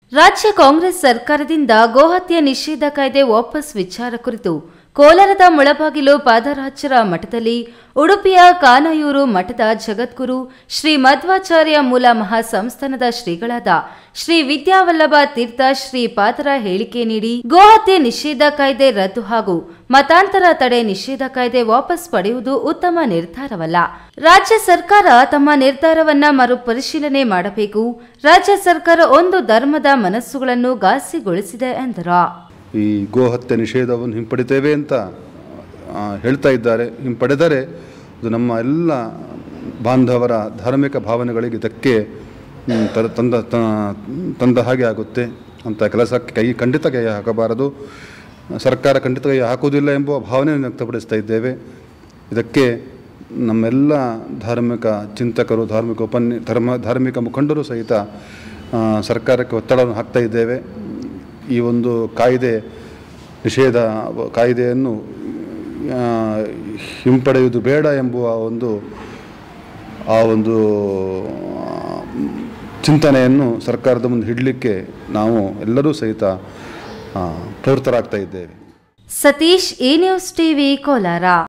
ರಾಜ್ಯ ಕಾಂಗ್ರೆಸ್ ಸರ್ಕಾರದಿಂದ ಗೋಹತ್ಯೆ ನಿಷೇಧ ಕಾಯ್ದೆ ವಾಪಸ್ ವಿಚಾರ ಕುರಿತು ಕೋಲಾರದ ಮುಳಬಾಗಿಲು ಪಾದರಾಜರ ಮಠದಲ್ಲಿ ಉಡುಪಿಯ ಕಾನಯೂರು ಮಠದ ಜಗದ್ಗುರು ಶ್ರೀ ಮಧ್ವಾಚಾರ್ಯ ಮೂಲ ಮಹಾಸಂಸ್ಥಾನದ ಶ್ರೀಗಳಾದ ಶ್ರೀ ವಿದ್ಯಾವಲ್ಲಭ ತೀರ್ಥ ಶ್ರೀ ಪಾದರ ಹೇಳಿಕೆ ನೀಡಿ ಗೋಹತ್ಯೆ ನಿಷೇಧ ಕಾಯ್ದೆ ರದ್ದು ಹಾಗೂ ಮತಾಂತರ ತಡೆ ನಿಷೇಧ ಕಾಯ್ದೆ ವಾಪಸ್ ಪಡೆಯುವುದು ಉತ್ತಮ ನಿರ್ಧಾರವಲ್ಲ ರಾಜ್ಯ ಸರ್ಕಾರ ತಮ್ಮ ನಿರ್ಧಾರವನ್ನ ಮರುಪರಿಶೀಲನೆ ಮಾಡಬೇಕು ರಾಜ್ಯ ಸರ್ಕಾರ ಒಂದು ಧರ್ಮದ ಮನಸ್ಸುಗಳನ್ನು ಘಾಸಿಗೊಳಿಸಿದೆ ಎಂದರು ಈ ಗೋಹತ್ಯೆ ನಿಷೇಧವನ್ನು ಹಿಂಪಡಿತೇವೆ ಅಂತ ಆ, ಹೇಳ್ತಾ ಇದ್ದಾರೆ ಹಿಂಪಡೆದರೆ ಅದು ನಮ್ಮ ಎಲ್ಲ ಬಾಂಧವರ ಧಾರ್ಮಿಕ ಭಾವನೆಗಳಿಗೆ ಧಕ್ಕೆ ಮ್, ತರ- ತಂದ ತ- ತಂದ ಹಾಗೆ ಆಗುತ್ತೆ ಅಂತ ಕೆಲಸಕ್ಕೆ ಕೈ ಖಂಡಿತ ಕೈ ಹಾಕಬಾರದು ಸರ್ಕಾರ ಖಂಡಿತ ಕೈ ಹಾಕುವುದಿಲ್ಲ ಎಂಬುವ ಭಾವನೆಯನ್ನು ವ್ಯಕ್ತಪಡಿಸ್ತಾ ಇದ್ದೇವೆ ಇದಕ್ಕೆ ನಮ್ಮೆಲ್ಲ ಧಾರ್ಮಿಕ ಚಿಂತಕರು ಧಾರ್ಮಿಕ ಉಪನ್ಯ ಧರ್ಮ ಧಾರ್ಮಿಕ ಮುಖಂಡರು ಸಹಿತ ಆ, ಸರ್ಕಾರಕ್ಕೆ ಒತ್ತಡವನ್ನು ಹಾಕ್ತಾ ಇದ್ದೇವೆ ಈ ಒಂದು ಕಾಯ್ದೆ ನಿಷೇಧ ಕಾಯ್ದೆಯನ್ನು ಆ, ಹಿಂಪಡೆಯುವುದು ಬೇಡ ಎಂಬುವ ಒಂದು ಆ ಒಂದು ಆ, ಚಿಂತನೆಯನ್ನು ಸರ್ಕಾರದ ಮುಂದೆ ಇಡಲಿಕ್ಕೆ ನಾವು ಎಲ್ಲರೂ ಸಹಿತ ಆ, ಪ್ರವೃತ್ತರಾಗ್ತಾ ಇದ್ದೇವೆ Satish A news TV Kolar